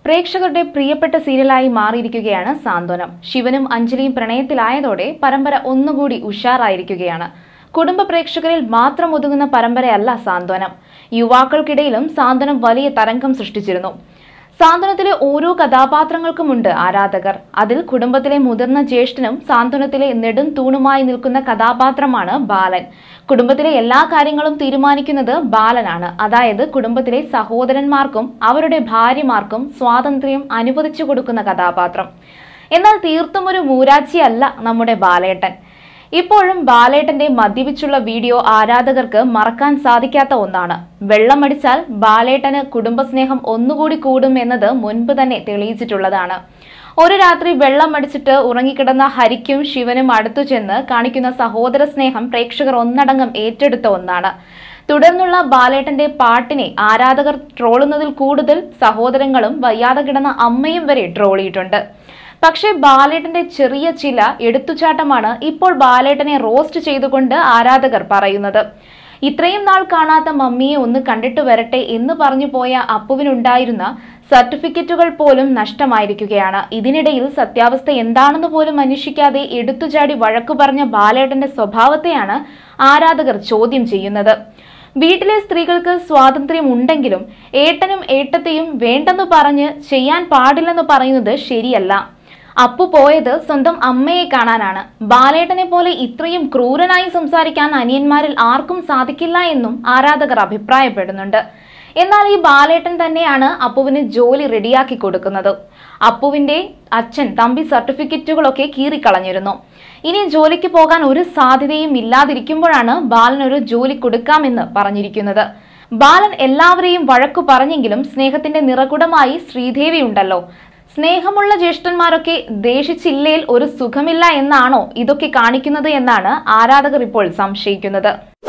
പ്രേക്ഷകരുടെ പ്രിയപ്പെട്ട സീരിയലായി മാറിയിരിക്കുകയാണ് സാന്ത്വനം ശിവനും അഞ്ജലിയും പ്രണയത്തിലായതോടെ പരമ്പര ഒന്നുകൂടി ഉഷാറായിരിക്കുകയാണ് കുടുംബ പ്രേക്ഷകരിൽ മാത്രം ഒതുങ്ങുന്ന പരമ്പരയല്ല സാന്ത്വനം യുവാക്കൾക്കിടയിലും സാന്ത്വനം വലിയ തരംഗം സൃഷ്ടിച്ചിരുന്നു സാന്ത്വനത്തിലെ ഓരോ കഥാപാത്രങ്ങൾക്കുമുണ്ട് ആരാധകർ അതിൽ കുടുംബത്തിലെ മുതിർന്ന ജ്യേഷ്ഠനും സാന്ത്വനത്തിലെ നെടും തൂണുമായി നിൽക്കുന്ന കഥാപാത്രമാണ് ബാലൻ കുടുംബത്തിലെ എല്ലാ കാര്യങ്ങളും തീരുമാനിക്കുന്നത് ബാലനാണ് അതായത് കുടുംബത്തിലെ സഹോദരന്മാർക്കും അവരുടെ ഭാര്യമാർക്കും സ്വാതന്ത്ര്യം അനുവദിച്ചു കൊടുക്കുന്ന കഥാപാത്രം എന്നാൽ തീർത്തും ഒരു മൂരാച്ചിയല്ല നമ്മുടെ ബാലേട്ടൻ ഇപ്പോഴും ബാലേട്ടന്റെ മദ്യപിച്ചുള്ള വീഡിയോ ആരാധകർക്ക് മറക്കാൻ സാധിക്കാത്ത ഒന്നാണ് വെള്ളമടിച്ചാൽ ബാലേട്ടന് കുടുംബസ്നേഹം ഒന്നുകൂടി കൂടും എന്നത് മുൻപ് തന്നെ തെളിയിച്ചിട്ടുള്ളതാണ് ഒരു രാത്രി വെള്ളം അടിച്ചിട്ട് ഉറങ്ങിക്കിടന്ന ഹരിക്കും ശിവനും അടുത്തു ചെന്ന് കാണിക്കുന്ന സഹോദര സ്നേഹം പ്രേക്ഷകർ ഒന്നടങ്കം ഏറ്റെടുത്ത ഒന്നാണ് തുടർന്നുള്ള ബാലേട്ടന്റെ പാട്ടിനെ ആരാധകർ ട്രോളുന്നതിൽ കൂടുതൽ സഹോദരങ്ങളും വയ്യാതെ കിടന്ന അമ്മയും വരെ ട്രോളിയിട്ടുണ്ട് പക്ഷേ ബാലേട്ടന്റെ ചെറിയ ചില എടുത്തുചാട്ടമാണ് ഇപ്പോൾ ബാലേട്ടനെ റോസ്റ്റ് ചെയ്തുകൊണ്ട് ആരാധകർ പറയുന്നത് ഇത്രയും നാൾ കാണാത്ത മമ്മിയെ ഒന്ന് കണ്ടിട്ട് വരട്ടെ എന്ന് പറഞ്ഞു പോയ അപ്പുവിനുണ്ടായിരുന്ന സർട്ടിഫിക്കറ്റുകൾ പോലും നഷ്ടമായിരിക്കുകയാണ് ഇതിനിടയിൽ സത്യാവസ്ഥ എന്താണെന്ന് പോലും അന്വേഷിക്കാതെ എടുത്തുചാടി വഴക്കു പറഞ്ഞ ബാലേട്ടന്റെ സ്വഭാവത്തെയാണ് ആരാധകർ ചോദ്യം ചെയ്യുന്നത് വീട്ടിലെ സ്ത്രീകൾക്ക് സ്വാതന്ത്ര്യം ഉണ്ടെങ്കിലും ഏട്ടനും ഏട്ടത്തെയും വേണ്ടെന്ന് പറഞ്ഞ് ചെയ്യാൻ പാടില്ലെന്ന് പറയുന്നത് ശരിയല്ല അപ്പു പോയത് സ്വന്തം അമ്മയെ കാണാനാണ് ബാലേട്ടനെ പോലെ ഇത്രയും ക്രൂരനായി സംസാരിക്കാൻ അനിയന്മാരിൽ ആർക്കും സാധിക്കില്ല എന്നും ആരാധകർ അഭിപ്രായപ്പെടുന്നുണ്ട് എന്നാൽ ഈ ബാലേട്ടൻ തന്നെയാണ് അപ്പുവിന് ജോലി റെഡിയാക്കി കൊടുക്കുന്നത് അപ്പുവിന്റെ അച്ഛൻ തമ്പി സർട്ടിഫിക്കറ്റുകളൊക്കെ കീറിക്കളഞ്ഞിരുന്നു ഇനി ജോലിക്ക് പോകാൻ ഒരു സാധ്യതയും ഇല്ലാതിരിക്കുമ്പോഴാണ് ബാലൻ ഒരു ജോലി കൊടുക്കാമെന്ന് പറഞ്ഞിരിക്കുന്നത് ബാലൻ എല്ലാവരെയും വഴക്കു പറഞ്ഞെങ്കിലും സ്നേഹത്തിന്റെ നിറകുടമായി ശ്രീദേവി ഉണ്ടല്ലോ സ്നേഹമുള്ള ജ്യേഷ്ഠന്മാരൊക്കെ ദേഷിച്ചില്ലേൽ ഒരു സുഖമില്ല എന്നാണോ ഇതൊക്കെ കാണിക്കുന്നത് എന്നാണ് ആരാധകർ ഇപ്പോൾ സംശയിക്കുന്നത്